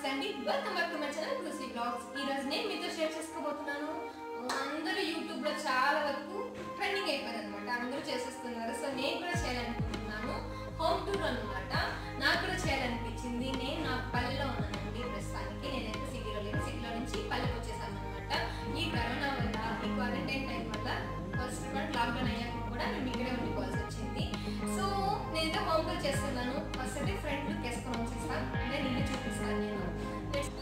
నమస్తే అండి welcome back to my channel Brucy Blogs ఈ రోజు నేను మీతో షేర్ చేసుకోబోతున్నాను అందరూ యూట్యూబ్ లో చాలా వరకు ట్రెండింగ్ అయిపోయింది అనమాట అందరూ చేసేస్తున్నారు సో నేను కూడా చేయాలనుకుంటున్నాను హోమ్ టూర్ అన్నమాట నాకు కూడా చేయాలనిపించింది నేను నా పల్లెలో ఉన్నానండి ప్రస్తుతానికి నేనైతే సిటీలో లేదు సిటీలో నుంచి పల్లెకి వచ్చేసాను అనమాట ఈ కరోనా వల్ల ఈ క్వారంటైన్ టైం వల్ల ఫస్ట్ వన్ లాక్డౌన్ అయ్యాక కూడా మేము ఇక్కడే ఉండిపోవాల్సి వచ్చింది సో నేనైతే హోమ్ టూర్ చేస్తున్నాను ఫస్ట్ అయితే ఫ్రంట్ లుక్ వేసుకొని వచ్చేస్తాను నేను ఇల్లు చూపిస్తాను నేను Let's-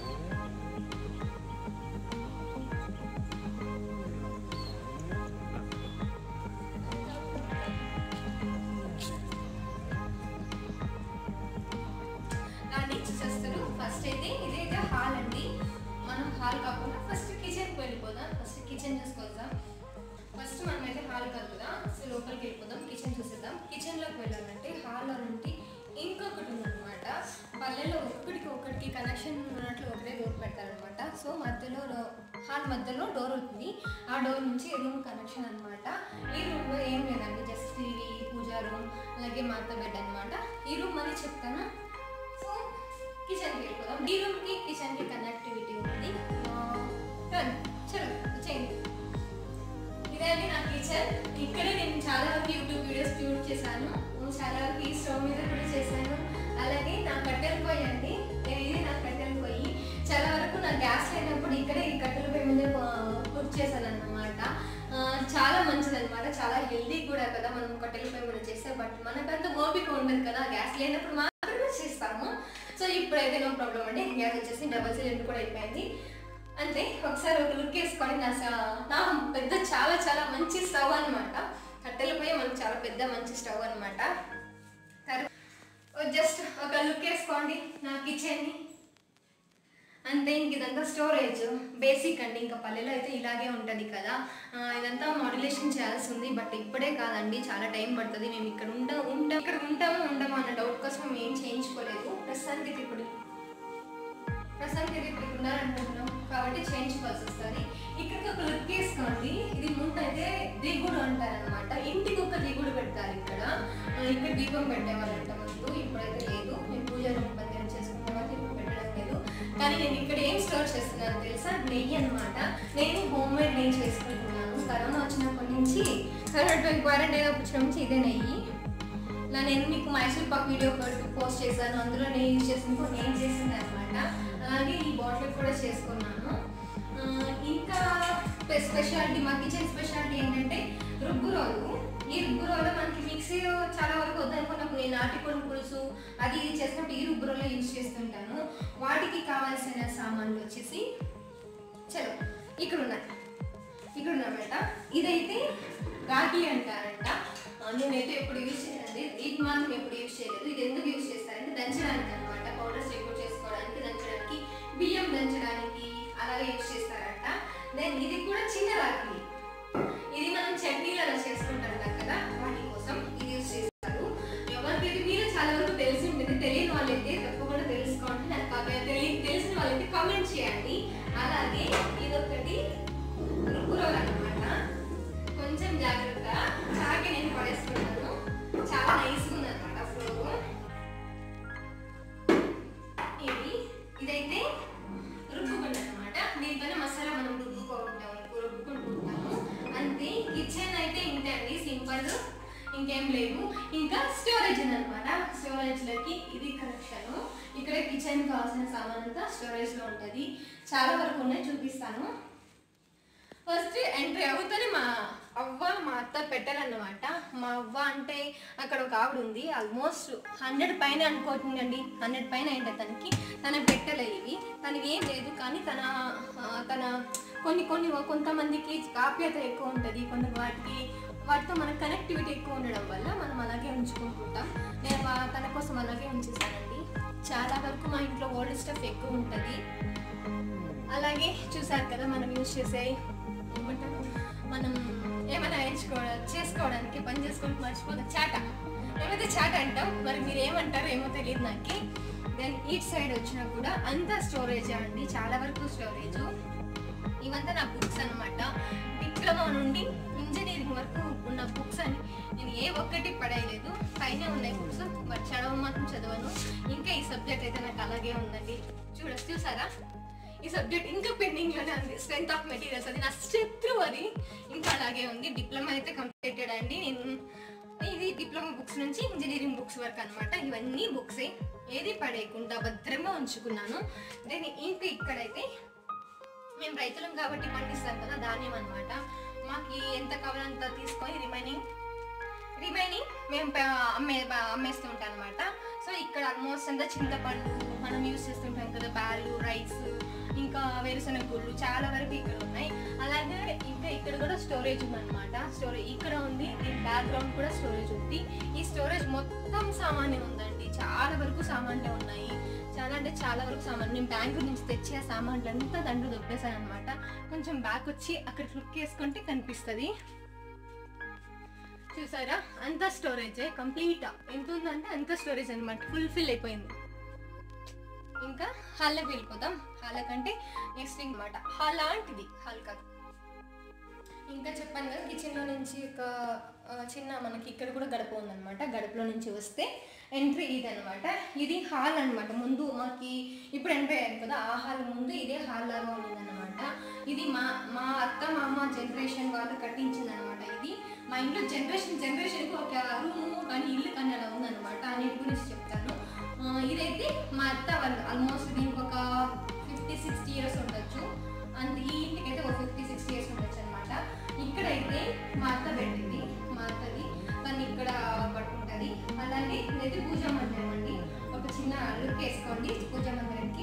దాన్ని చూసేస్తారు ఫస్ట్ అయితే ఇదైతే హాల్ అండి మనం హాల్ కాకుండా ఫస్ట్ కిచెన్కి వెళ్ళిపోదాం ఫస్ట్ కిచెన్ చూసుకొద్దాం ఫస్ట్ మనం అయితే హాల్ కాదు కదా సో లోపలికి వెళ్ళిపోదాం కిచెన్ చూసేద్దాం కిచెన్లోకి వెళ్ళాలంటే హాల్లో నుండి ఇంకొకటి ఉందన్నమాట పల్లెలో ఒకటికి ఒకటికి కనెక్షన్ ఉన్నట్లు ఒకటే డోర్ పెడతారనమాట సో మధ్యలో డో- హాల్ మధ్యలో డోర్ ఉంటుంది ఆ డోర్ నుంచి రూమ్ కనెక్షన్ అన్నమాట ఈ రూమ్లో ఏం లేదండి జస్ట్ టీవీ పూజా రూమ్ అలాగే మాత బెడ్ అన్నమాట ఈ రూమ్ మళ్ళీ చెప్తాను సో కిచెన్కి వెళ్ళిపోదాం ఈ రూమ్కి కిచెన్కి కనెక్టివిటీ ఉంది రన్ చలో వచ్చేయండి ఇదే అండి నా కిచెన్ ఇక్కడే నేను చాలా వరకు యూట్యూబ్ వీడియోస్ షూట్ చేశాను చాలా వరకు ఈ స్టవ్ మీద కూడా చేశాను అలాగే నా కట్టెల పొయ్యి అండి నేను ఇది నా కట్టెల పొయ్యి చాలా వరకు నా గ్యాస్ లేనప్పుడు ఇక్కడే ఈ కట్టెల పొయ్యి మీద కుక్ చేశాను అన్నమాట ఆ, చాలా మంచిది అనమాట చాలా హెల్దీ కూడా కదా మనం కట్టెల పొయ్యి మీద చేస్తే బట్ మనకంత ఓపిక ఉండదు కదా గ్యాస్ లేనప్పుడు మాత్రమే చేస్తాము సో ఇప్పుడైతే నో ప్రాబ్లం అండి గ్యాస్ వచ్చేసి డబల్ సిలిండర్ కూడా అయిపోయింది అంటే ఒకసారి ఒక లుక్ వేసుకొని నా స- నా పెద్ద చాలా చాలా మంచి స్టవ్ అనమాట కట్టెలపై మనకు చాలా పెద్ద మంచి స్టవ్ అనమాట జస్ట్ ఒక లుక్ వేసుకోండి నా కిచెన్ని అంతే ఇంక ఇదంతా స్టోరేజ్ బేసిక్ అండి ఇంకా పల్లెలో అయితే ఇలాగే ఉంటుంది కదా ఆ, ఇదంతా మాడ్యులేషన్ చేయాల్సి ఉంది బట్ ఇప్పుడే కాదండి చాలా టైం పడుతుంది మేము ఇక్కడ ఉండ ఉంటాం ఇక్కడ ఉంటాము ఉండము అన్న డౌట్ కోసం మేము ఏం చేయించుకోలేదు ప్రస్తుతానికి అయితే ఇప్పుడు ప్రస్తుతానికి అయితే ఇప్పుడు ఉండాలనుకుంటున్నాం కాబట్టి చేయించుకోవాల్సి వస్తుంది ఇక్కడికి ఒక లుక్ వేసుకోండి ఇది ముందు అయితే దిగుడు అంటారనమాట ఇంటికి ఒక దిగుడు పెడతారు ఇక్కడ ఆ, ఇక్కడ దీపం పెట్టేవాళ్ళంట ముందు ఇప్పుడైతే లేదు మేము పూజ రూమ్ పందిరం చేసుకున్న తర్వాత ఇప్పుడు పెట్టడం లేదు కానీ నేను ఇక్కడ ఏం స్టోర్ చేస్తున్నాను తెలుసా నెయ్యి అనమాట నేను హోమ్ మేడ్ నెయ్యి చేసుకుంటున్నాను కరోనా వచ్చినప్పటి నుంచి కరోనా క్వారంటైన్ వచ్చిన నుంచి ఇదే నెయ్యి ఇలా నేను మీకు మైసూర్ పాక్ వీడియో ఒకటి పోస్ట్ చేశాను అందులో నేను యూజ్ చేసిన నేను చేసింది అనమాట అలాగే ఈ బాటిల్ కూడా చేసుకున్నాను ఆ, ఇంకా స్పెషాలిటీ మా కిచెన్ స్పెషాలిటీ ఏంటంటే రుబ్బురోలు ఈ రుబ్బురోలు మనకి మిక్సీ చాలా వరకు వద్దనుకున్నప్పుడు నేను నాటికోడి పులుసు అది ఇది చేసినప్పుడు ఈ రుబ్బురోలో యూజ్ చేస్తుంటాను వాటికి కావాల్సిన సామాన్లు వచ్చేసి చలో ఇక్కడ ఉన్నాయి ఇక్కడ ఉన్నమాట ఇదైతే రాగి అంటారంట ఆ, నేనైతే ఎప్పుడు యూజ్ చేయలేదు ఇది మాత్రం ఎప్పుడు యూజ్ చేయలేదు ఇది ఎందుకు యూజ్ చేస్తారంటే దంచడానికి అనమాట పౌడర్స్ ఎక్కువ చేసుకోవడానికి దంచడానికి బియ్యం దంచడానికి అలాగే యూజ్ చేస్తారంట దెన్ ఇది కూడా చిన్న రాగి ఇది మనం చట్నీలు అలా చేసుకుంటాం కదా వాటి కోసం ఇది యూజ్ చేస్తారు ఎవరికైతే మీరు చాలా వరకు తెలిసి ఉంటుంది తెలియని వాళ్ళైతే తప్పకుండా తెలుసుకోండి నాకు కాకపోతే తెలియ తెలిసిన వాళ్ళైతే కామెంట్ చేయండి అలాగే ఇదొకటి రుబ్బురోలు అన్నమాట కొంచెం జాగ్రత్త చాకి నేను పడేసుకున్నాను చాలా నైస్గా ఉందన్నమాట ఫ్లోర్ ఇది ఇదైతే రుబ్బుకుంటాం అనమాట దీనిపైన మసాలా మనం రుబ్బుకుంటాం రుబ్బుకుంటూ ఉంటాము అంతే కిచెన్ అయితే ఇంతే అండి సింపుల్ ఇంకేం లేవు ఇంకా స్టోరేజ్ అనమాట స్టోరేజ్ లోకి ఇది కనెక్షన్ ఇక్కడ కిచెన్ కావాల్సిన సామాన్ అంతా స్టోరేజ్ లో ఉంటది చాలా వరకు ఉన్నాయి చూపిస్తాను ఫస్ట్ ఎంట్రీ అవుతానే మా అవ్వ మా అత్త పెట్టారన్నమాట మా అవ్వ అంటే అక్కడ ఒక ఆవిడ ఉంది ఆల్మోస్ట్ హండ్రెడ్ పైన అనుకోతుందండి హండ్రెడ్ పైన అయింది తనకి తన పెట్టలే ఇవి తనకి ఏం లేదు కానీ తన ఆ, తన కొన్ని కొన్ని కొంతమందికి కాప్యత ఎక్కువ ఉంటుంది కొన్ని వాటికి వాటితో మన కనెక్టివిటీ ఎక్కువ ఉండడం వల్ల మనం అలాగే ఉంచుకుంటుంటాం నేను వా- తన కోసం అలాగే ఉంచేసానండి చాలా వరకు మా ఇంట్లో ఓల్డ్ స్టఫ్ ఎక్కువ ఉంటుంది అలాగే చూసారు కదా మనం యూజ్ చేసే ఏమంటారు మనం ఏమైనా ఎంచుకోవడం చేసుకోవడానికి పని చేసుకోవడానికి మర్చిపోతాం చాట మేమైతే చాట అంటాం మరి మీరు ఏమంటారు ఏమో తెలియదు నాకు దెన్ ఈట్ సైడ్ వచ్చినా కూడా అంతా స్టోరేజ్ అండి చాలా వరకు స్టోరేజ్ ఇవంతా నా బుక్స్ అనమాట డిప్లొమా నుండి ఇంజనీరింగ్ వరకు ఉన్న బుక్స్ అని నేను ఏ ఒక్కటి పడేయలేదు పైన ఉన్నాయి బుక్స్ బట్ చదవ మాత్రం చదవను ఇంకా ఈ సబ్జెక్ట్ అయితే నాకు అలాగే ఉందండి చూడ చూసారా ఈ సబ్జెక్ట్ ఇంకా పెండింగ్ లోనే ఉంది స్ట్రెంత్ ఆఫ్ మెటీరియల్స్ అది నా శత్రువు అది ఇంకా అలాగే ఉంది డిప్లొమా అయితే కంప్లీటెడ్ అండి నేను ఇది డిప్లొమా బుక్స్ నుంచి ఇంజనీరింగ్ బుక్స్ వరకు అనమాట ఇవన్నీ బుక్సే ఏది పడేయకుండా భద్రంగా ఉంచుకున్నాను దెన్ ఇంకా ఇక్కడైతే మేము రైతులం కాబట్టి పండిస్తాం కదా ధాన్యం అనమాట మాకు ఎంత కావాలంత తీసుకొని రిమైనింగ్ రిమైనింగ్ మేము ప- అమ్మే బ- అమ్మేస్తూ ఉంటాం అనమాట సో ఇక్కడ ఆల్మోస్ట్ అంతా చింతపండు మనం యూస్ చేస్తుంటాం కదా బ్యాలు రైస్ ఇంకా వేరుశనగ గుళ్ళు చాలా వరకు ఇక్కడ ఉన్నాయి అలాగే ఇంకా ఇక్కడ కూడా స్టోరేజ్ ఉందన్నమాట స్టోరేజ్ ఇక్కడ ఉంది దీని బ్యాక్గ్రౌండ్ కూడా స్టోరేజ్ ఉంది ఈ స్టోరేజ్ మొత్తం సామాన్యం ఉందండి చాలా వరకు సామాన్లే ఉన్నాయి చాలా అంటే చాలా వరకు సామాన్ నేను బ్యాంకు నుంచి తెచ్చి ఆ సామాన్లు అంతా దాంట్లో దొబ్బేశాను అనమాట కొంచెం బ్యాక్ వచ్చి అక్కడ క్లిక్ చేసుకుంటే కనిపిస్తుంది చూసారా అంత స్టోరేజ్ కంప్లీట్ ఎంత ఉందంటే అంత స్టోరేజ్ అనమాట ఫుల్ఫిల్ అయిపోయింది ఇంకా హాల్లోకి వెళ్ళిపోదాం హాల్ కంటే నెక్స్ట్ అనమాట హాల్ లాంటిది హాల్ కాదు ఇంకా చెప్పాను కదా కిచెన్లో నుంచి ఒక ఆ, చిన్న మనకి ఇక్కడ కూడా గడప ఉందన్నమాట గడపలో నుంచి వస్తే ఎంట్రీ ఇది అనమాట ఇది హాల్ అన్నమాట ముందు మాకి ఇప్పుడు ఎంట్రీ అయ్యారు కదా ఆ హాల్ ముందు ఇదే హాల్ లాగా ఉండిందన్నమాట ఇది మా మా అత్త మామ జనరేషన్ వాళ్ళు కట్టించింది అనమాట ఇది మా ఇంట్లో జనరేషన్ జనరేషన్కి ఒక రూము కానీ ఇల్లు కానీ అలా ఉందన్నమాట అన్నిటి గురించి చెప్తాను ఆ, ఇదైతే మా అత్త వాళ్ళు ఆల్మోస్ట్ దీనికి ఒక ఫిఫ్టీ సిక్స్టీ ఇయర్స్ ఉండొచ్చు అండ్ ఈ ఇంటికి అయితే ఒక ఫిఫ్టీ సిక్స్టీ ఇయర్స్ ఉండొచ్చు అనమాట ఇక్కడైతే మా అత్త పెట్టింది మా అత్తది తను ఇక్కడ పట్టుకుంటుంది అలాగే ఇదైతే పూజా మందిరం అండి ఒక చిన్న లుక్ వేసుకోండి పూజా మందిరానికి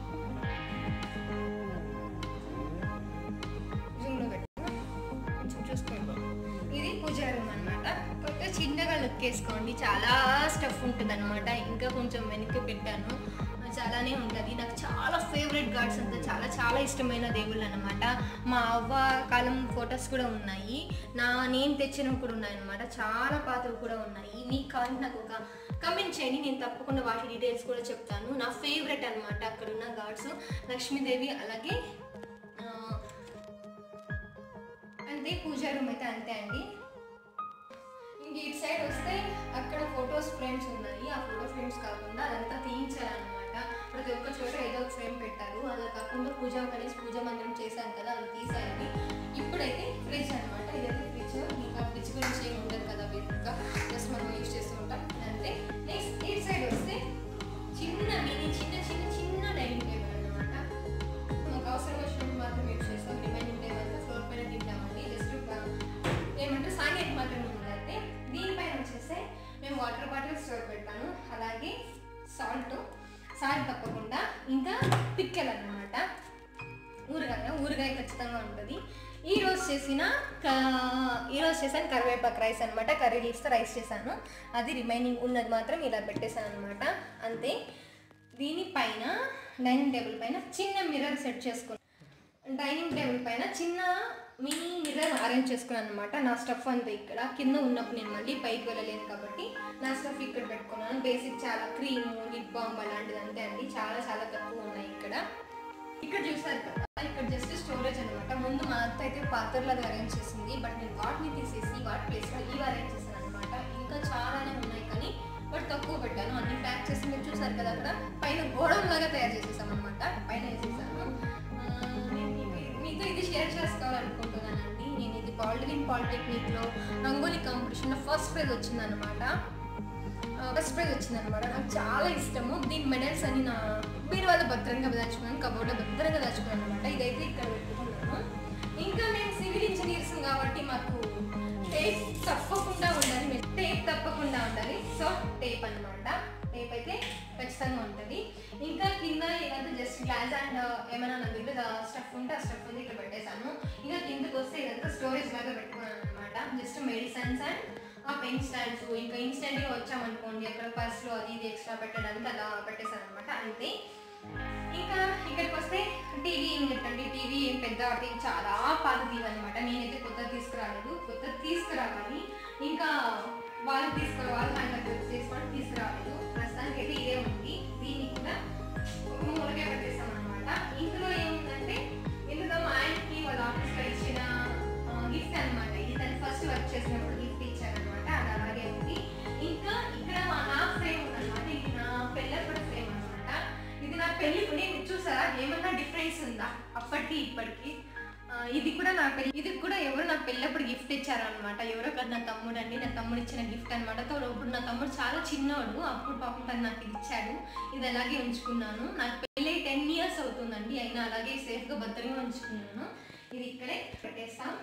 జూమ్లో పెట్టు కొంచెం చూసుకోండి ఇది పూజా రూమ్ అనమాట కాకపోతే చిన్నగా లుక్ వేసుకోండి చాలా స్టఫ్ ఉంటుంది అనమాట ఇంకా కొంచెం వెనక్కి పెట్టాను చాలానే ఉంటుంది నాకు చాలా ఫేవరెట్ గాడ్స్ అంతా చాలా చాలా ఇష్టమైన దేవుళ్ళు అనమాట మా అవ్వ కాలం ఫొటోస్ కూడా ఉన్నాయి నా నేను తెచ్చినవి కూడా ఉన్నాయి అనమాట చాలా పాతవి కూడా ఉన్నాయి మీకు కావాలి నాకు ఒక కమెంట్ చేయండి నేను తప్పకుండా వాటి డీటెయిల్స్ కూడా చెప్తాను నా ఫేవరెట్ అనమాట అక్కడ ఉన్న గాడ్స్ లక్ష్మీదేవి అలాగే ఆ, అంతే పూజా రూమ్ అయితే అంతే అండి ఇంక ఇటు సైడ్ వస్తే అక్కడ ఫొటోస్ ఫ్రేమ్స్ ఉన్నాయి ఆ ఫోటో ఫ్రేమ్స్ కాకుండా అదంతా తీయించారనమాట ప్రతి ఒక్క చోట ఏదో ఒక ఫ్రేమ్ పెట్టారు అలా కాకుండా పూజా కనీసం పూజా మందిరం చేశాను కదా అది తీసారండి ఇప్పుడైతే ఫ్రిడ్జ్ అనమాట ఇదైతే ఫ్రిడ్జ్ ఇంకా ఫ్రిడ్జ్ గురించి ఏమి ఉండదు కదా బేసిక్గా జస్ట్ మనం యూజ్ చేస్తూ ఉంటాం అంతే నెక్స్ట్ ఇటు సైడ్ వస్తే చిన్న మినీ చిన్న చిన్న చిన్న డైనింగ్ టేబుల్ అనమాట మాకు అవసరం వచ్చినప్పుడు మాత్రం యూజ్ చేస్తాం రిమైనింగ్ టైం అంతా ఫ్లోర్ పైన తింటామండి జస్ట్ ఏమంటే సాంకేతిక మాత్రమే ఉందంటే దీనిపైన వచ్చేస్తే మేము వాటర్ బాటిల్ స్టోర్ పెడతాను అలాగే సాల్ట్ సాల్ట్ తప్పకుండా ఇంకా పిక్కలు అన్నమాట ఊరగాయ ఊరగాయ ఖచ్చితంగా ఉంటుంది ఈ రోజు చేసిన క- ఈ రోజు చేశాను కరివేపాకు రైస్ అనమాట కర్రీ లీవ్స్తో రైస్ చేశాను అది రిమైనింగ్ ఉన్నది మాత్రం ఇలా పెట్టేశాను అనమాట అంతే దీనిపైన డైనింగ్ టేబుల్ పైన చిన్న మిర్రర్ సెట్ చేసుకున్నాను డైనింగ్ టేబుల్ పైన చిన్న మినీ మిర్రర్ అరేంజ్ చేసుకున్నాను అనమాట నా స్టఫ్ అంతా ఇక్కడ కింద ఉన్నప్పుడు నేను మళ్ళీ పైకి వెళ్ళలేను కాబట్టి నా స్టఫ్ ఇక్కడ పెట్టుకున్నాను బేసిక్ చాలా క్రీమ్ లిప్ బాంబ్ అలాంటిది అంతే అండి చాలా చాలా తక్కువ ఉన్నాయి ఇక్కడ ఇక్కడ చూసారు కదా ఇక్కడ జస్ట్ స్టోరేజ్ అనమాట ముందు మా అత్త అయితే పాత్రలాగా అరేంజ్ చేసింది బట్ నేను వాటిని తీసేసి వాటి ప్లేస్లో ఇవి అరేంజ్ చేశాను అనమాట ఇంకా చాలానే ఉన్నాయి కానీ బట్ తక్కువ పెట్టాను అన్ని ప్యాక్ చేసి మీరు చూసారు కదా అక్కడ పైన గోడౌన్ లాగా తయారు చేసేసాం అనమాట పైన వేసేసాను ఆ, నేను మీకు- మీతో ఇది షేర్ చేసుకోవాలనుకుంటున్నానండి నేను ఇది పాలిటెక్నిక్ పాలిటెక్నిక్లో రంగోలీ కాంపిటీషన్లో ఫస్ట్ ప్రైజ్ వచ్చిందనమాట ఫస్ట్ ప్రైజ్ వచ్చిందనమాట నాకు చాలా ఇష్టము దీని మెడల్స్ అని నా మీరు వాళ్ళు భద్రంగా దాచుకున్నాను కబోర్డ్లో భద్రంగా దాచుకున్నాను అనమాట ఇదైతే ఇక్కడ పెట్టుకున్నాను ఇంకా మేము సివిల్ ఇంజనీర్స్ కాబట్టి మాకు టేప్ తప్పకుండా ఉండాలి టేప్ తప్పకుండా ఉండాలి సో టేప్ అన్నమాట టేప్ అయితే ఖచ్చితంగా ఉంటుంది ఇంకా కింద ఇదంతా జస్ట్ గ్లాస్ అండ్ ఏమైనా నా దగ్గర స్టఫ్ ఉంటే ఆ స్టఫ్ ఉంది ఇక్కడ పెట్టేశాను ఇంకా కిందకి వస్తే ఇదంతా స్టోరేజ్ లాగా పెట్టుకున్నాను అనమాట జస్ట్ మెడిసిన్స్ అండ్ ఆ పెన్ స్టాండ్స్ ఇంకా ఇన్స్టెంట్గా వచ్చామనుకోండి అక్కడ పర్స్లో అది ఇది ఎక్స్ట్రా పెట్టడానికి అలా పెట్టేశాను అనమాట అంతే ఇంకా ఇక్కడికి వస్తే టీవీ ఏం పెట్టండి టీవీ ఏం పెద్ద టీవీ చాలా పాత టీవీ అనమాట నేనైతే కొత్త తీసుకురాలేదు కొత్త తీసుకురావాలి ఇంకా వాళ్ళు తీసుకురా వాళ్ళు హ్యాండ్ చేసుకొని తీసుకురాలేదు ప్రస్తుతానికి అయితే ఇదే ఉంది దీన్ని కూడా ఒక మూలకే పెట్టేస్తాం అనమాట ఇందులో ఏముందంటే ఇందులో మా ఆయనకి వాళ్ళ ఆఫీస్లో ఇచ్చిన గిఫ్ట్ అనమాట ఇది తన ఏమన్నా డిఫరెన్స్ ఉందా అప్పటికి ఇప్పటికి ఆ, ఇది కూడా నా పెళ్ళి ఇది కూడా ఎవరు నా పెళ్ళప్పుడు గిఫ్ట్ ఇచ్చారనమాట ఎవరో కదా నా తమ్ముడు అండి నా తమ్ముడు ఇచ్చిన గిఫ్ట్ అనమాట ఇప్పుడు నా తమ్ముడు చాలా చిన్నోడు అప్పుడు పాపం తను నాకు ఇది ఇచ్చాడు ఇది అలాగే ఉంచుకున్నాను నాకు పెళ్ళి టెన్ ఇయర్స్ అవుతుందండి అయినా అలాగే సేఫ్గా భద్రంగా ఉంచుకున్నాను ఇది ఇక్కడే పెట్టేస్తాం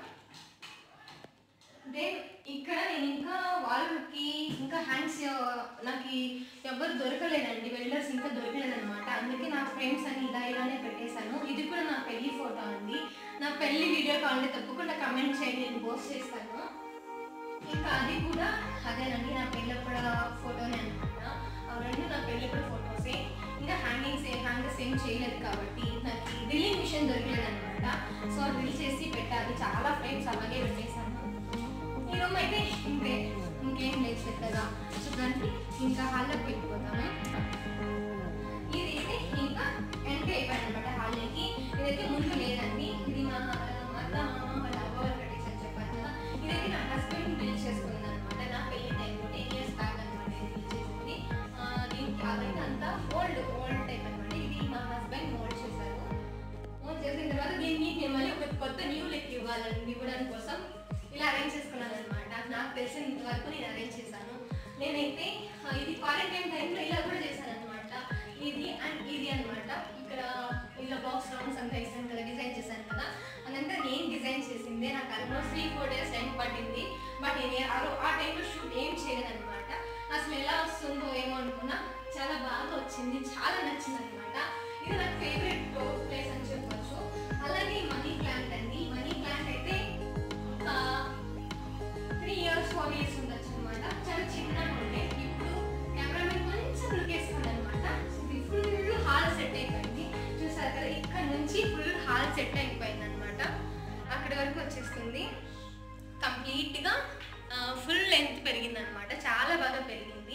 దెన్ ఇక్కడ నేను ఇంకా వాళ్ళకి ఇంకా హ్యాండ్స్ నాకు ఎవరు దొరకలేదండి వెల్డర్స్ ఇంకా దొరకలేదన్నమాట అందుకే నా ఫ్రెండ్స్ అని ఇలా ఇలానే పెట్టేశాను ఇది కూడా నా పెళ్లి ఫోటో అండి నా పెళ్లి వీడియో కావాలంటే తప్పకుండా కమెంట్ చేయండి నేను పోస్ట్ చేస్తాను ఇంకా అది కూడా అదేనండి నా పెళ్ళప్పుడు ఫోటోనే అనమాట ఆ రెండు నా పెళ్ళప్పుడు ఫోటోసే ఇంకా హ్యాంగింగ్స్ హ్యాంగర్స్ ఏం చేయలేదు కాబట్టి నాకు డ్రిల్లింగ్ మిషన్ దొరకలేదు అనమాట సో డ్రిల్ చేసి పెట్టాలి చాలా ఫ్రేమ్స్ అలాగే పెట్టేశాను ఈ రూమ్ అయితే ఇంతే ఇంకేం లేదు పెద్దగా చూడండి ఇంకా హాల్లోకి వెళ్ళిపోతాము ఇది అయితే ఇంకా ఎంట్రీ అయిపోయింది అనమాట హాల్లోకి ఇదైతే ముందు లేదండి ఇది మా మా అత్త మామ వాళ్ళ అవ్వవారు కట్టేసారు చెప్పాను కదా ఇదైతే నా హస్బెండ్ బిల్డ్ చేసుకుంది అనమాట నా పెళ్లి టైంలో టెన్ ఇయర్స్ బ్యాక్ అనమాట ఇది బిల్డ్ చేసింది ఆ, దీనికి అదైతే అంతా ఓల్డ్ ఓల్డ్ టైప్ అనమాట ఇది మా హస్బెండ్ మోల్డ్ చేశారు మోల్డ్ చేసిన తర్వాత దీన్ని నేను మళ్ళీ ఒక కొత్త న్యూ లెక్ ఇవ్వాలని ఇవ్వడానికి కోసం ఇలా అరేంజ్ చేసుకున్నాను అనమాట నాకు తెలిసినంత వరకు నేను అరేంజ్ చేశాను నేనైతే ఆ, ఇది క్వారంటైన్ టైంలో ఇలా కూడా చేశాను అనమాట ఇది అండ్ ఇది అన్నమాట ఇక్కడ ఇలా బాక్స్ రౌండ్స్ అంతా ఇస్తాను కదా డిజైన్ చేశాను కదా అదంతా నేను డిజైన్ చేసిందే నాకు almost three four days time పట్టింది బట్ నేను ఏ- ఆ రో- ఆ టైంలో షూట్ ఏం చేయలేదన్నమాట అసలు ఎలా వస్తుందో ఏమో అనుకున్నా చాలా బాగా వచ్చింది చాలా నచ్చింది అనమాట ఇది నాకు ఫేవరెట్ ప్లేస్ అని చెప్పొచ్చు అలాగే మనీ ప్లాంట్ అండి మనీ ప్లాంట్ అయితే ఒక త్రీ ఇయర్స్ ఫోర్ ఇయర్స్ ఉండొచ్చు అనమాట చాలా చిన్నగా ఉండే ఇప్పుడు కెమెరామెన్ కొంచెం లుకేస్తుంది అనమాట ఇది ఫుల్ హాల్ సెట్ అయిపోయింది చూసారు కదా ఇక్కడ నుంచి ఫుల్ హాల్ సెట్ అయిపోయింది అనమాట అక్కడి వరకు వచ్చేస్తుంది కంప్లీట్గా ఫుల్ లెంత్ పెరిగింది అనమాట చాలా బాగా పెరిగింది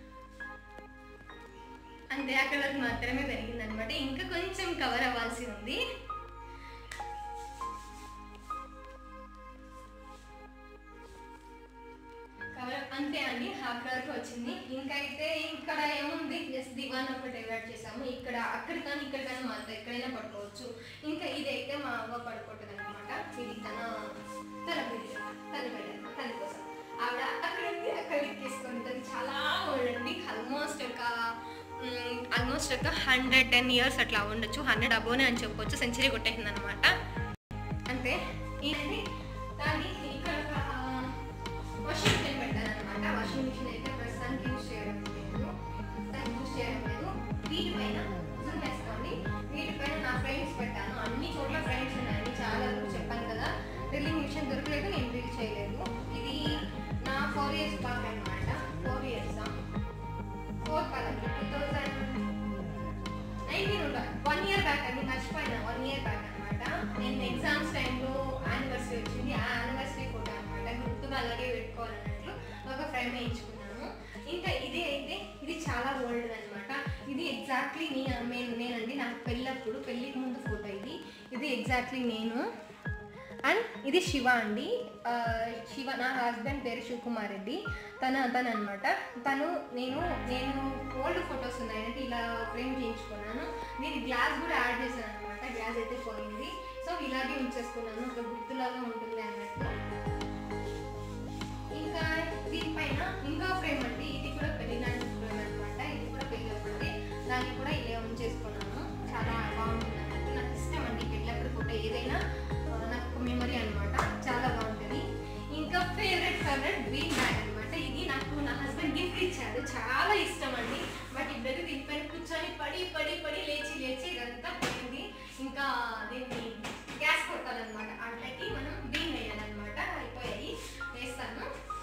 అంతే అక్కడ వరకు మాత్రమే పెరిగింది అనమాట ఇంకా కొంచెం కవర్ అవ్వాల్సి ఉంది కవర్ అంతే అండి అక్కడ వరకు వచ్చింది ఇంకా అయితే ఇక్కడ ఏముంది జస్ట్ దివాన్ ఒకటి అవాయిడ్ చేసాము ఇక్కడ అక్కడ కానీ ఇక్కడ కానీ మాత్రం ఎక్కడైనా పడుకోవచ్చు ఇంకా ఇది అయితే మా అవ్వ పడుకుంటుంది అనమాట ఇది తన తన బిడ్డ తన బిడ్డ తన కోసం ఆవిడ అక్కడ ఉంది అక్కడ ఎక్కేసుకుంటుంది చాలా ఓల్డ్ అండి ఆల్మోస్ట్ ఒక ఆల్మోస్ట్ ఒక హండ్రెడ్ టెన్ ఇయర్స్ అట్లా ఉండొచ్చు హండ్రెడ్ అబోనే అని చెప్పొచ్చు సెంచరీ కొట్టేసింది అనమాట అంతే ఇది దాన్ని ఇక్కడ ఒక వాషింగ్ మిషన్ పెట్టాను అనమాట వాషింగ్ మిషన్ అయితే ప్రస్తుతానికి యూజ్ చేయడం లేదు దాన్ని యూజ్ చేయడం లేదు వీటిపైన జూమ్ వేసుకోండి వీటిపైన నా ఫ్రెండ్స్ పెట్టాను అన్ని చోట్ల ఫ్రెండ్స్ ఉన్నాయని చాలా వరకు చెప్పాను కదా డ్రిల్లింగ్ మిషన్ దొరకలేదు నేను డ్రిల్ చేయలేదు ఇది నా ఫోర్ ఇయర్స్ బ్యాక్ అనమాట ఫోర్ ఇయర్స్ ఫోర్ కదండి two thousand nineteen one year back అండి మర్చిపోయినా వన్ ఇయర్ బ్యాక్ అనమాట నేను ఎగ్జామ్స్ టైంలో యానివర్సరీ వచ్చింది ఆ యానివర్సరీ ఫోటో అనమాట గుర్తుగా అలాగే పెట్టుకోవాలన్నట్లు ఒక ఫ్రేమ్ వేయించుకున్నాను ఇంకా ఇది అయితే ఇది చాలా ఓల్డ్ అనమాట ఇది ఎగ్జాక్ట్లీ నేను నేను నేనండి నాకు పెళ్ళప్పుడు పెళ్ళికి ముందు ఫోటో ఇది ఇది ఎగ్జాక్ట్లీ నేను అండ్ ఇది శివ అండి ఆ, శివ నా హస్బెండ్ పేరు శివకుమార్ రెడ్డి తన తను అనమాట తను నేను నేను ఓల్డ్ ఫొటోస్ ఉన్నాయంటే ఇలా ఫ్రేమ్ చేయించుకున్నాను దీని గ్లాస్ కూడా యాడ్ చేశాను అనమాట గ్లాస్ అయితే పోయింది సో ఇలాగే ఉంచేసుకున్నాను ఒక గుర్తులాగా ఉంటుంది అన్నట్టు ఇంకా దీనిపైన ఇంకా ఫ్రేమ్ అండి ఇది కూడా పెళ్లి లాంటి ఫ్రేమ్ అనమాట ఇది కూడా పెళ్ళి అప్పుడే దాన్ని కూడా ఇలా ఉంచేసుకున్నాను చాలా బాగుంటుంది అన్నట్టు నాకు ఇష్టం అండి పెళ్ళప్పుడు ఫోటో ఏదైనా ఆ, నాకు ఒక మెమరీ అనమాట చాలా బాగుంటుంది ఇంకా ఫేవరెట్ ఫేవరెట్ గ్రీన్ బ్యాగ్ అనమాట ఇది నాకు నా హస్బెండ్ గిఫ్ట్ ఇచ్చాడు చాలా ఇష్టం అండి బట్ ఇద్దరు దీనిపైన కూర్చొని పడి పడి పడి లేచి లేచి ఇదంతా పోయింది ఇంకా దీన్ని గ్యాస్ కొట్టాలన్నమాట అట్లకి మనం గ్రీన్ వేయాలన్నమాట అయిపోయాయి వేస్తాను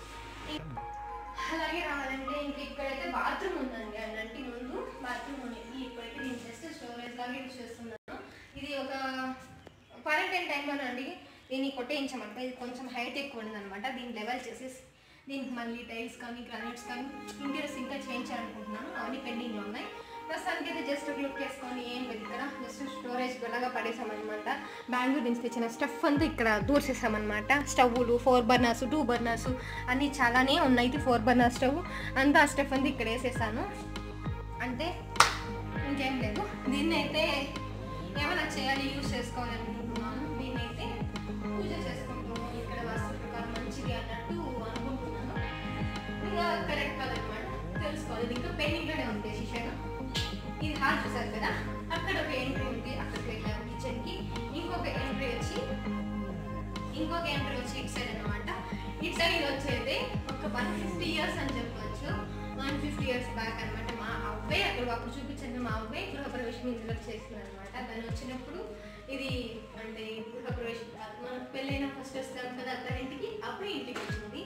అలాగే రావాలంటే ఇంక ఇక్కడైతే బాత్రూమ్ ఉందండి అన్నట్టు ముందు బాత్రూమ్ ఉంది ఇప్పుడైతే నేను జస్ట్ స్టోరేజ్ లాగా యూజ్ చేస్తున్నాను ఇది ఒక క్వారంటైన్ టైంలోనండి దీన్ని కొట్టేయించమంట ఇది కొంచెం హైట్ ఎక్కువ ఉంది అనమాట దీన్ని లెవెల్ చేసేసి దీనికి మళ్ళీ టైల్స్ కానీ గ్రానైట్స్ కానీ ఇంటీరియర్స్ ఇంకా చేయించాలనుకుంటున్నాను అవన్నీ పెండింగ్లో ఉన్నాయి ప్రస్తుతానికి అయితే జస్ట్ లుక్ వేసుకొని ఏం లేదు ఇక్కడ జస్ట్ స్టోరేజ్ గొల్లగా పడేసామన్నమాట బెంగళూరు నుంచి తెచ్చిన స్టఫ్ అంతా ఇక్కడ దూర్చేసామన్నమాట స్టవ్లు ఫోర్ బర్నర్స్ టూ బర్నర్స్ అన్నీ చాలానే ఉన్నాయి ఇది ఫోర్ బర్నర్ స్టవ్ అంతా ఆ స్టఫ్ అంతా ఇక్కడ వేసేసాను అంటే ఇంకేం లేదు దీన్ని అయితే చేయాలి యూజ్ చేసుకోవాలి అనుకుంటున్నాను నేనైతే పూజ చేసుకుంటాము ఇక్కడ వాస్తు ప్రకారం మంచిది అన్నట్టు అనుకుంటున్నాను ఇంకా కరెక్ట్ కాదనమాట తెలుసుకోవాలి ఇది ఇంకా పెండింగ్లోనే ఉంది శిష్యగా ఇది హాల్ చూసారు కదా అక్కడ ఒక ఎంట్రీ ఉంది అక్కడికి వెళ్ళాము కిచెన్కి ఇంకొక ఎంట్రీ వచ్చి ఇంకొక ఎంట్రీ వచ్చి ఇటు సైడ్ అనమాట ఇటు సైడ్ వచ్చేది ఒక వన్ ఫిఫ్టీ ఇయర్స్ అని చెప్పొచ్చు వన్ ఫిఫ్టీ ఇయర్స్ బ్యాక్ అనమాట మా అవ్వే అక్కడ అప్పుడు చూపించాను మా అవ్వే గృహప్రవేశం ఇందులో చేసింది అనమాట దాన్ని వచ్చినప్పుడు ఇది అంటే గృహప్రవేశం మనం పెళ్ళైన ఫస్ట్ వస్తాం కదా అత్తారింటికి అప్పుడు ఇంటికి వచ్చింది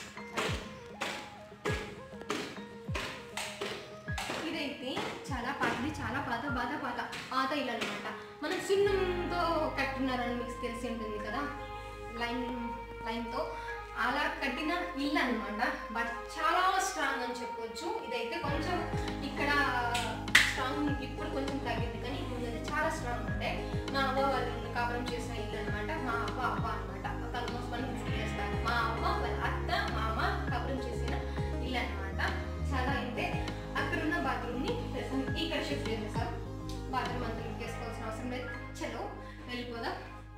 ఇదైతే చాలా పాతది చాలా పాత పాత పాత పాత ఇల్లు అనమాట మనం సున్నంతో కట్టున్నారని మీకు తెలిసి ఉంటుంది కదా లైన్ లైన్తో అలా కట్టిన ఇల్లు అనమాట బట్ చాలా స్ట్రాంగ్ అని చెప్పొచ్చు ఇదైతే కొంచెం ఇక్కడ స్ట్రాంగ్ ఇప్పుడు కొంచెం తగ్గింది కానీ ముందైతే చాలా స్ట్రాంగ్ ఉండే మా అవ్వ వాళ్ళు కాపురం చేసిన ఇల్లు అనమాట మా అవ్వ అవ్వ అనమాట almost one fifty years back మా అవ్వ వాళ్ళ అత్త మామ కాపురం చేసిన ఇల్లు అనమాట చాలా అయితే అక్కడ ఉన్న బాత్రూమ్ని ఇక్కడ షిఫ్ట్ చేసేసాం బాత్రూమ్ అంతా వేసుకోవాల్సిన అవసరం లేదు చలో వెళ్ళిపోదాం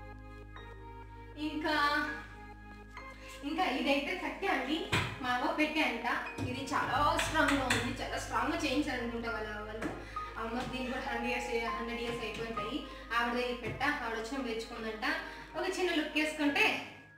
ఇంకా ఇంకా ఇదైతే కట్టే అండి మా అవ్వ పెట్టే అంట ఇది చాలా స్ట్రాంగ్గా ఉంది చాలా స్ట్రాంగ్గా చేయించారు అనుకుంటా వాళ్ళ వాళ్ళు అమ్మ దీనికి కూడా హండ్రెడ్ ఇయర్స్ హండ్రెడ్ ఇయర్స్ అయిపోయింటాయి ఆవిడ ఇది పెట్ట ఆవిడ వచ్చిన తెచ్చుకుందంట ఒక చిన్న లుక్ వేసుకుంటే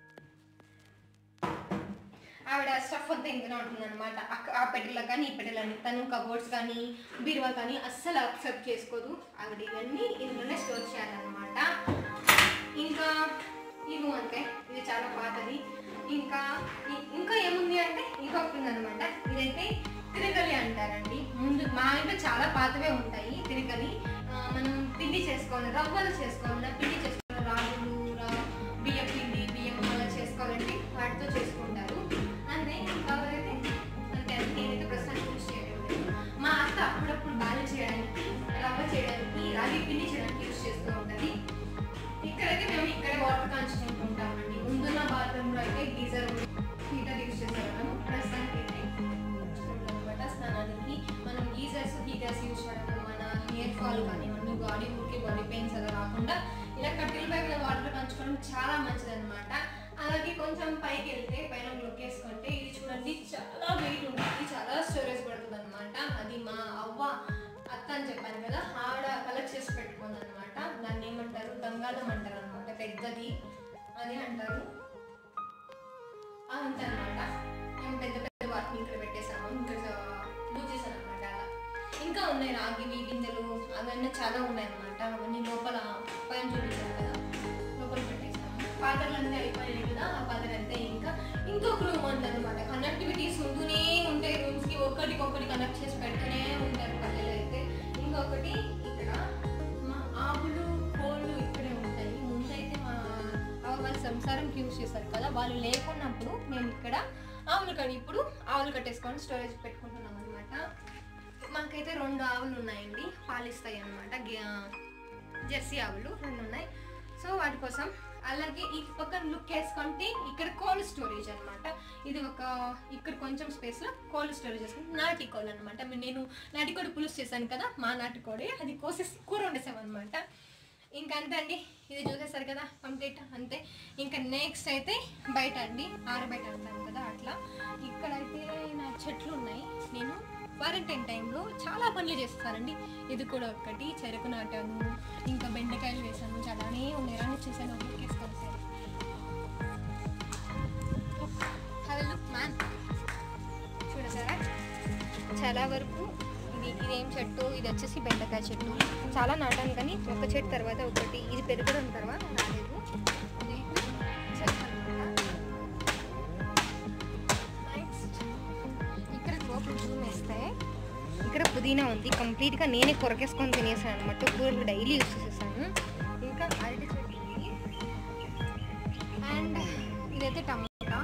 ఆవిడ స్టఫ్ అంతా ఇందులో ఉంటుంది అనమాట ఆ పెట్టెలో కానీ ఈ పెట్టెలని తను కబోర్డ్స్ కానీ బీరువా కానీ అస్సలు అక్సెప్ట్ చేసుకోదు ఆవిడ ఇవన్నీ ఇందులోనే స్టోర్ చేయాలన్నమాట ఇంకా ఇవి అంతే ఇది చాలా పాతది ఇంకా ఇ- ఇంకా ఏముంది అంటే ఇంకొకటి ఉందన్నమాట ఇదైతే తిరగలి అంటారండి ముందు మా ఇంట్లో చాలా పాతవే ఉంటాయి తిరగలి ఆ, మనం పిండి చేసుకోవాలి రవ్వలు చేసుకోవాలి పిండి చేసుకోవాలి రాగులు రా- బియ్యం పిండి బియ్యం అలా చేసుకోవాలంటే వాటితో చేసుకుంటారు అంతే ఇంకా అయితే అంతే అది నేనైతే ప్రస్తుతానికి యూజ్ చేయడం లేదు మా అత్త అప్పుడప్పుడు బాగా చేయడానికి రవ్వ చేయడానికి రాగి పిండి చేయడానికి యూజ్ చేస్తూ ఉంటుంది ఇక్కడైతే మేము ఇక్కడ వాటర్ కాంచుకుంటుంటామండి ముందున్న బాత్రూంలో అయితే గీజర్ హీటర్ యూజ్ చేసేవాళ్ళం ప్రస్తుతానికి అయితే అనమాట స్నానానికి మనం గీజర్స్ హీటర్స్ యూజ్ చేయడం మన హెయిర్ ఫాల్ కానివ్వండి బాడీ ఊరికి బాడీ పెయిన్స్ అలా రాకుండా ఇలా కట్టెల పైన వాటర్ కంచుకోవడం చాలా మంచిది అనమాట అలాగే కొంచెం పైకి వెళ్తే పైన లుక్ వేసుకుంటే ఇది చూడండి చాలా వెయిట్ ఉంటుంది చాలా స్టోరేజ్ పడుతుంది అనమాట అది మా అవ్వ అత్త అని చెప్పాను కదా ఆవిడ కలెక్ట్ చేసి పెట్టుకుంది అనమాట దాన్ని ఏమంటారు గంగాళం అంటారు అనమాట పెద్దది అది అంటారు అదంతా అనమాట మేము పెద్ద పెద్ద వాటిని ఇక్కడ పెట్టేసాము ఇక్కడ లూజ్ చేశాను అనమాట అలా ఇంకా ఉన్నాయి రాగివి గింజలు అవన్నీ చాలా ఉన్నాయి అనమాట అవన్నీ లోపల పైన చూపించాను కదా లోపల పెట్టేసాము పాత్రలన్నీ అయిపోయాయి కదా ఆ పాత్ర అంతే ఇంకా ఇంకొక రూమ్ ఉందన్నమాట కనెక్టివిటీస్ ఉంటూనే ఉంటాయి రూమ్స్ కి ఒకటికి ఒకటి కనెక్ట్ చేసి పెడుతూనే ఉంటారు పల్లెలు అయితే ఇంకొకటి ఇక్కడ మా ఆవులు కోళ్ళు ఇక్కడే ఉంటాయి ముందైతే మా ఆవు వాళ్ళ సంసారంకి యూజ్ చేశారు కదా వాళ్ళు లేకున్నప్పుడు మేము ఇక్కడ ఆవులు కడి ఇప్పుడు ఆవులు కట్టేసుకొని స్టోరేజ్ పెట్టుకుంటున్నాం అనమాట మాకైతే రెండు ఆవులు ఉన్నాయండి పాలిస్తాయి అనమాట జెర్సీ ఆవులు రెండు ఉన్నాయి సో వాటి కోసం అలాగే ఈ పక్కన లుక్ వేసుకుంటే ఇక్కడ కోల్డ్ స్టోరేజ్ అన్నమాట ఇది ఒక ఇక్కడ కొంచెం స్పేస్లో కోల్డ్ స్టోరేజ్ చేసుకుంటే నాటి కోళ్ళు అనమాట నేను నాటికోడి పులుసు చేశాను కదా మా నాటికోడి అది కోసేసి కూర వండేసామన్నమాట ఇంకా అంతే అండి ఇది చూసేసారు కదా కంప్లీట్ అంతే ఇంకా నెక్స్ట్ అయితే బయట అండి ఆరబయట అంటాను కదా అట్లా ఇక్కడైతే నా చెట్లు ఉన్నాయి నేను క్వారంటైన్ టైంలో చాలా పనులు చేస్తానండి ఇది కూడా ఒకటి చెరుకు నాటాను ఇంకా బెండకాయలు వేసాను చాలానే ఉన్నాయి అన్ని చేశాను వేసుకోవాలి సార్ హలో లుక్ మ్యాన్ చూడసారా చాలా వరకు ఇది ఇదేం చెట్టు ఇది వచ్చేసి బెండకాయ చెట్టు చాలా నాటాను కానీ ఒక చెట్టు తర్వాత ఒకటి ఇది పెరగడం తర్వాత రాలేదు ఇది చెట్టు అన్నమాట. Next, ఇక్కడ గోపురం జూమ్ వేస్తే ఇక్కడ పుదీనా ఉంది కంప్లీట్గా నేనే కొరకేసుకొని తినేసాను అనమాట కూరలు డైలీ యూస్ చేసేసాను ఇంకా అరటి చెట్టు ఉంది అండ్ ఇదైతే టమోటా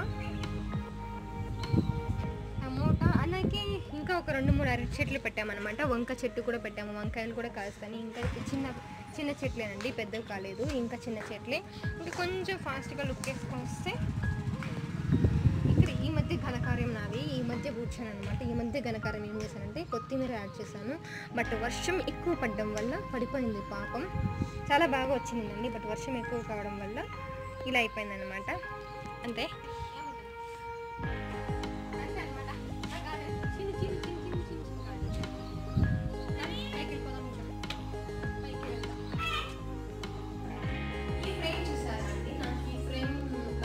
టమోటా అలాగే ఇంకా ఒక రెండు మూడు అరటి చెట్లు పెట్టామన్నమాట వంక చెట్టు కూడా పెట్టాము వంకాయలు కూడా కాస్తాయి ఇంకా ఇది చిన్న చిన్న చెట్లేనండి పెద్దవి కాలేదు ఇంకా చిన్న చెట్లే ఇంకా కొంచెం ఫాస్ట్గా లుక్ వేసుకొని వస్తే ఇక్కడ ఈ మధ్య ఇది ఘనకార్యం నాది ఈ మధ్య కూర్చాను అనమాట ఈ మధ్య ఘనకార్యం ఏం చేశానంటే కొత్తిమీర యాడ్ చేశాను బట్ వర్షం ఎక్కువ పడడం వల్ల పడిపోయింది పాపం చాలా బాగా వచ్చిందండి బట్ వర్షం ఎక్కువ కావడం వల్ల ఇలా అయిపోయింది అనమాట అంతే అంతే అన్నమాట. ఆ గార్డెన్ చిన్న చిన్న చిన్న చిన్న చిన్న చిన్న గార్డెన్. కానీ పైకి వెళ్ళిపోదాం ఇంకా. పైకి వెళ్దాం. ఈ ఫ్రేమ్ చూసారా అండి నాకు ఈ ఫ్రేమ్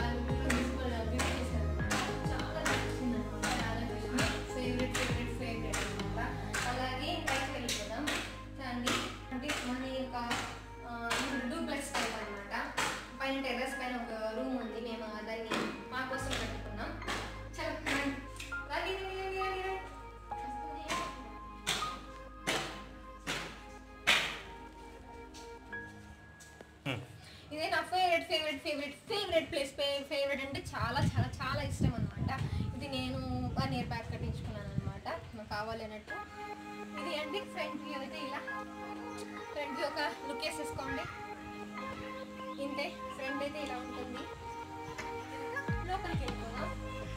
చాలా నచ్చింది అనమాట చాలా ఫేవరెట్ ఫేవరెట్ ఫేవరెట్ అనమాట అలాగే పైకి వెళ్ళిపోదాం అండి అంటే మన యొక్క డూప్లెక్స్ టైప్ అనమాట పైన టెర్రస్ పైన ఒక రూమ్ ఉంది మేము దాన్ని మా కోసం పెట్టుకున్నాం చాలా రండి. రండి, రండి, రండి, రండి, రండి. ఇదే నా favourite favourite favourite favourite place favourite అంటే చాలా చాలా చాలా ఇష్టం అనమాట ఇది నేను వన్ ఇయర్ బ్యాక్ కట్టించుకున్నాను అనమాట నాకు కావాలి అన్నట్టు ఇది అంటే ఫ్రంట్ వ్యూ అయితే ఇలా ఫ్రంట్ వ్యూ ఒక లుక్ వేసేసుకోండి ఇంతే ఫ్రంట్ అయితే ఇలా ఉంటుంది లోపలికి వెళ్ళిపోదాం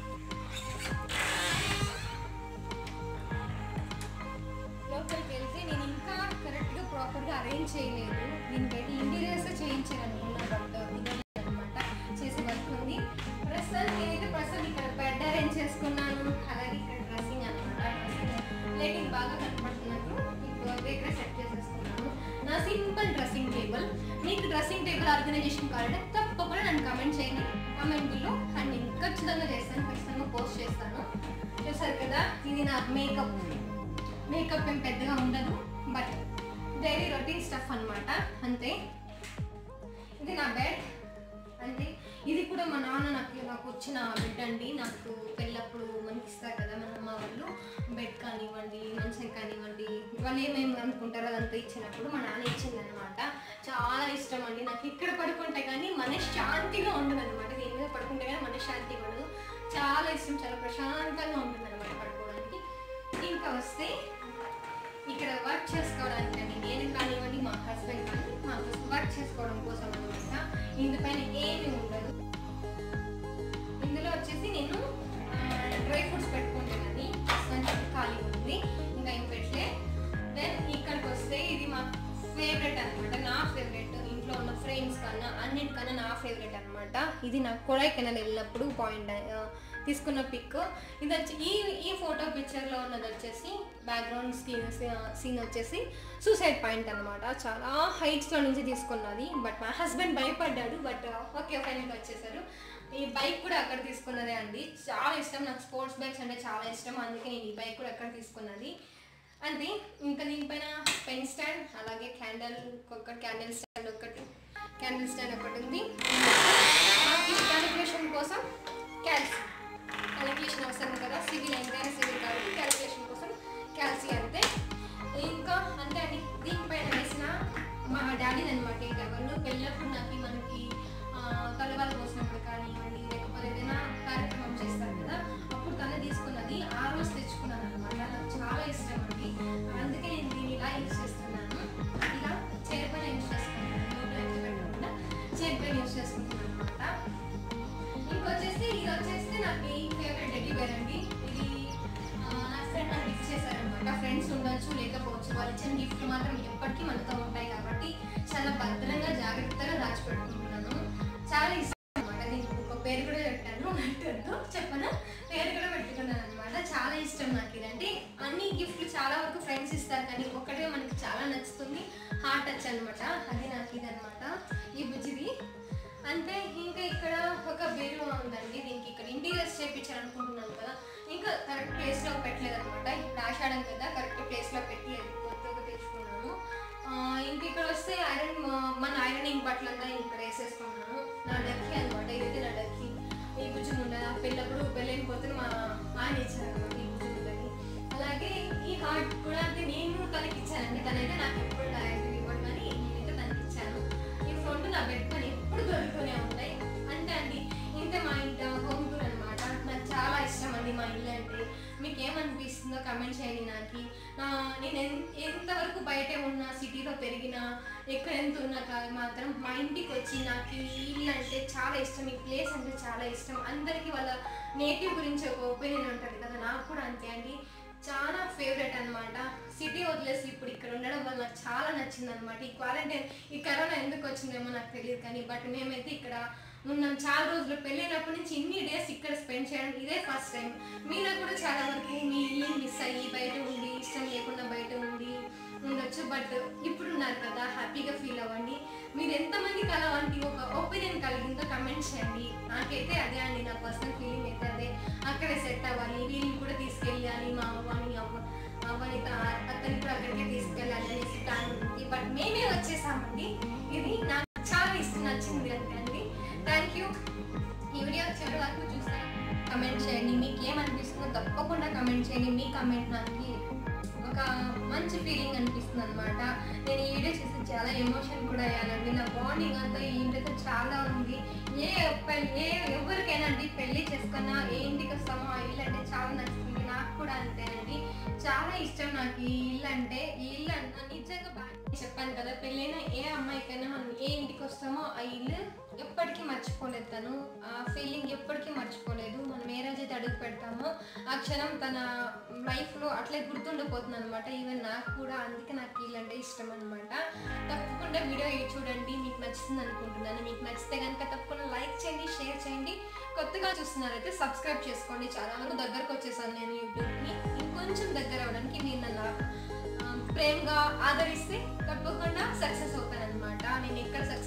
లోపలికి వెళ్తే నేను ఇంకా కరెక్ట్గా ప్రాపర్గా అరేంజ్ చేయలేదు దీనికైతే ఇంటీరియర్స్ చేయించాను అనుకున్నా బట్ ఇదే అనమాట చేసే వర్క్ ఉంది ప్రస్తుతానికి నేనైతే ప్రస్తుతం ఇక్కడ బెడ్ అరేంజ్ చేసుకున్నాను అలాగే ఇక్కడ డ్రెస్సింగ్ అనమాట లైటింగ్ బాగా కనపడుతున్నట్టు ఇప్పుడు దగ్గర సెట్ చేసేసుకున్నాను నా సింపుల్ డ్రెస్సింగ్ టేబుల్ మీకు డ్రెస్సింగ్ టేబుల్ ఆర్గనైజేషన్ కావాలంటే తప్పకుండా నన్ను కమెంట్ చేయండి కమెంట్ బిల్లో అండ్ నేను ఖచ్చితంగా చేస్తాను ఖచ్చితంగా పోస్ట్ చేస్తాను చూసారు కదా ఇది నా మేకప్ మేకప్ ఏం పెద్దగా ఉండదు బట్ డైలీ రొటీన్ స్టఫ్ అన్నమాట అంతే ఇది నా బెడ్ అంటే ఇది కూడా మా నాన్న నాకు నాకు వచ్చిన బెడ్ అండి నాకు పెళ్ళప్పుడు మనకి ఇస్తారు కదా మన అమ్మ వాళ్ళు బెడ్ కానివ్వండి మంచం కానివ్వండి వాళ్ళు ఏమేమి అనుకుంటారో అదంతా ఇచ్చినప్పుడు మా నాన్న ఇచ్చింది అనమాట చాలా ఇష్టం అండి నాకు ఇక్కడ పడుకుంటే కానీ మనశ్శాంతిగా ఉండదు అనమాట దీని మీద పడుకుంటే కానీ మనశ్శాంతి ఉండదు చాలా ఇష్టం చాలా ప్రశాంతంగా ఉంటుంది అనమాట పడుకోవడానికి ఇంకా వస్తే ఇక్కడ వర్క్ చేసుకోవడానికి అండి నేను కానివ్వండి మా హస్బెండ్ కానీ మా వర్క్ చేసుకోవడం కోసం అనమాట ఇందుపైన ఏమీ ఉండదు ఇందులో వచ్చేసి నేను డ్రై ఫ్రూట్స్ పెట్టుకుంటానని ప్రస్తుతానికి ఖాళీ ఉంది ఇంకా ఏం పెట్టలే దెన్ ఇక్కడికి వస్తే ఇది మా ఫేవరెట్ అనమాట నా ఫేవరెట్ ఇంట్లో ఉన్న ఫ్రేమ్స్ కన్నా అన్నిటికన్నా నా ఫేవరెట్ అనమాట ఇది నాకు కొడైకెనాల్ వెళ్ళినప్పుడు పాయింట్ తీసుకున్న పిక్ ఇది వచ్చి ఈ ఈ ఫోటో పిక్చర్లో ఉన్నది వచ్చేసి బ్యాక్గ్రౌండ్ స్క్రీన్ సీన్ వచ్చేసి సూసైడ్ పాయింట్ అనమాట చాలా హైట్స్లో నుంచి తీసుకున్నది బట్ మా హస్బెండ్ భయపడ్డాడు బట్ ఓకే ఫైనల్గా వచ్చేసారు ఈ బైక్ కూడా అక్కడ తీసుకున్నదే అండి చాలా ఇష్టం నాకు స్పోర్ట్స్ బైక్స్ అంటే చాలా ఇష్టం అందుకే నేను ఈ బైక్ కూడా అక్కడ తీసుకున్నది అంతే ఇంకా దీనిపైన పెన్ స్టాండ్ అలాగే క్యాండిల్ ఒక క్యాండిల్ స్టాండ్ ఒకటి క్యాండిల్ స్టాండ్ ఒకటి ఉంది క్యాలిక్యులేషన్ కోసం క్యాల్సి క్యాలిక్యులేషన్ అవసరం కదా సివిల్ ఎంతైనా సివిల్ కాబట్టి క్యాలిక్యులేషన్ కోసం క్యాల్సి అంతే ఇంకా అంతే అండి దీనిపైన వేసిన మా డాడీ అనమాట ఇక వాళ్ళు పెళ్ళప్పుడు నాకు మనకి కలవాలు పోసినప్పుడు కానివ్వండి లేకపోతే ఏదైనా కార్యక్రమం చేస్తారు కదా అప్పుడు తనే తీసుకున్నది ఆ రోజు తెచ్చుకున్నాను అనమాట నాకు చాలా ఇష్టం అండి అందుకే నేను దీన్ని ఇలా యూజ్ చేస్తున్నాను ఇలా చైర్ పైన యూజ్ చేసుకుంటున్నాను నోట్లో ఎత్తి పెట్టకుండా చైర్ పైన యూజ్ చేసుకుంటున్నాను అనమాట ఇంకొచ్చేసి ఇది వచ్చేసి నాకు ఈ ఫేవరెట్ డెడ్డీ బేర్ అండి ఇది ఆ, నా ఫ్రెండ్ నాకు గిఫ్ట్ చేశారనమాట ఫ్రెండ్స్ ఉండొచ్చు లేకపోవచ్చు వాళ్ళు ఇచ్చిన గిఫ్ట్ మాత్రం ఎప్పటికీ మనతో ఉంటాయి కాబట్టి చాలా భద్రంగా జాగ్రత్తగా దాచిపెట్టుకుంటున్నాను చాలా ఇష్టం అనమాట దీనికి ఒక పేరు కూడా పెట్టాను పెట్టద్దు చెప్పనా పేరు కూడా పెట్టుకున్నాను అనమాట చాలా ఇష్టం నాకు ఇదంటే అన్ని గిఫ్ట్లు చాలా వరకు ఫ్రెండ్స్ ఇస్తారు కానీ ఒకటే మనకి చాలా నచ్చుతుంది హార్ట్ టచ్ అనమాట అది నాకు ఇది అనమాట ఈ బుజ్జిది అంటే ఇంకా ఇక్కడ ఒక బీరువా ఉందండి దీనికి ఇక్కడ ఇంటీరియర్స్ చేయించాను అనుకుంటున్నాను కదా ఇంకా కరెక్ట్ ప్లేస్లో పెట్టలేదు అనమాట ఇప్పుడు ఆషాఢం కదా కరెక్ట్ ప్లేస్లో పెట్టలేదు కొత్తగా తెచ్చుకున్నాను ఆ, ఇంక ఇక్కడ వస్తే ఐరన్ మన ఐరనింగ్ బట్టలంతా ఇక్కడ వేసేసుకున్నాను నా డక్కి అనమాట ఇదైతే నా డక్కి ఈ బుజ్జి ముండ పెళ్ళప్పుడు పెళ్ళైన కొత్తగా మా ఆయన ఇచ్చారనమాట ఈ బుజ్జి ముండని అలాగే ఈ హార్ట్ కూడా అంటే నేను తనకి ఇచ్చానండి తనైతే నాకు ఎప్పుడు డైరెక్ట్ ఇవ్వడం కానీ నేనైతే తనకి ఇచ్చాను ఈ ఫ్రంట్ నా బెడ్ పైన ఎప్పుడు దొరుకుతూనే ఉంటాయి అంతే అండి ఇంతే మా ఇంటి హోమ్ టూర్ అనమాట నాకు చాలా ఇష్టం అండి మా ఇల్లు అంటే మీకు ఏమనిపిస్తుందో కమెంట్ చేయండి నాకు నా నేను ఎన్- ఎంతవరకు బయటే ఉన్నా సిటీలో పెరిగినా ఎక్కడ ఎంత ఉన్నా కాదు మాత్రం మా ఇంటికి వచ్చి నాకు ఈ ఇల్లు అంటే చాలా ఇష్టం ఈ ప్లేస్ అంటే చాలా ఇష్టం అందరికీ వాళ్ళ నేటివ్ గురించి ఒక ఒపీనియన్ ఉంటుంది కదా నాకు కూడా అంతే అండి చాలా ఫేవరెట్ అన్నమాట సిటీ వదిలేసి ఇప్పుడు ఇక్కడ ఉండడం వల్ల నాకు చాలా నచ్చింది అనమాట ఈ క్వారంటైన్ ఈ కరోనా ఎందుకు వచ్చిందేమో నాకు తెలియదు కానీ బట్ మేమైతే ఇక్కడ ఉన్నాం చాలా రోజులు పెళ్ళైనప్పటి నుంచి ఇన్ని డేస్ ఇక్కడ స్పెండ్ చేయడం ఇదే ఫస్ట్ టైం మీలో కూడా చాలా వరకు మీ ఇల్లు మిస్ అయ్యి బయట ఉండి ఇష్టం లేకుండా బయట ఉండి ఉండొచ్చు బట్ ఇప్పుడు ఉన్నారు కదా హ్యాపీగా ఫీల్ అవ్వండి మీరు ఎంతమందికి అలా వంటి ఒక ఒపీనియన్ కలిగిందో కమెంట్ చేయండి నాకైతే అదే అండి నా పర్సనల్ ఫీలింగ్ అయితే అదే అక్కడే సెట్ అవ్వాలి వీళ్ళని కూడా తీసుకెళ్ళాలి మా అవ్వని అవ్వ అవ్వని తా- అతన్ని కూడా అక్కడికే తీసుకెళ్ళాలి అనేసి ప్లాన్ ఉంది బట్ మేమే వచ్చేసామండి ఇది నాకు చాలా ఇష్టం నచ్చింది అంతే అండి థ్యాంక్ యూ ఈ వీడియో చివరి వరకు చూసాను కమెంట్ చేయండి మీకు ఏమనిపిస్తుందో తప్పకుండా కమెంట్ చేయండి మీ కమెంట్ నాకు ఒక మంచి ఫీలింగ్ అనిపిస్తుంది అనమాట నేను ఈ వీడియో చేసి చాలా ఎమోషన్ కూడా అయ్యానండి నా బాండింగ్ అంతా ఈ ఇంటితో చాలా ఉంది ఏ పె- ఏ ఎవరికైనా అండి పెళ్లి చేసుకున్నా ఏ ఇంటికి వస్తామో ఆ ఇల్లు అంటే చాలా నచ్చుతుంది నాకు కూడా అంతేనండి చాలా ఇష్టం నాకు ఈ ఇల్లు అంటే ఈ ఇల్లు అన్న నిజంగా బాగా చెప్పాను కదా పెళ్ళైన ఏ అమ్మాయికైనా మనం ఏ ఇంటికి వస్తామో ఆ ఇల్లు ఎప్పటికీ మర్చిపోలేదు తను ఆ ఫీలింగ్ ఎప్పటికీ మర్చిపోలేదు మనం ఏ రోజైతే అడుగు పెడతామో ఆ క్షణం తన లైఫ్లో అట్లే గుర్తుండిపోతుంది అనమాట ఈవెన్ నాకు కూడా అందుకే నాకు ఇల్లు అంటే ఇష్టం అనమాట తప్పకుండా వీడియో చూడండి మీకు నచ్చుతుంది అనుకుంటున్నాను మీకు నచ్చితే కనుక తప్పకుండా లైక్ చేయండి షేర్ చేయండి కొత్తగా చూస్తున్నారైతే సబ్స్క్రైబ్ చేసుకోండి చాలా వరకు దగ్గరకు వచ్చేసాను నేను యూట్యూబ్కి ఇంకొంచెం దగ్గర అవడానికి మీరు నన్ను ఆ, ప్రేమగా ఆదరిస్తే తప్పకుండా సక్సెస్ అవుతాను అనమాట నేను ఎక్కడ సక్సెస్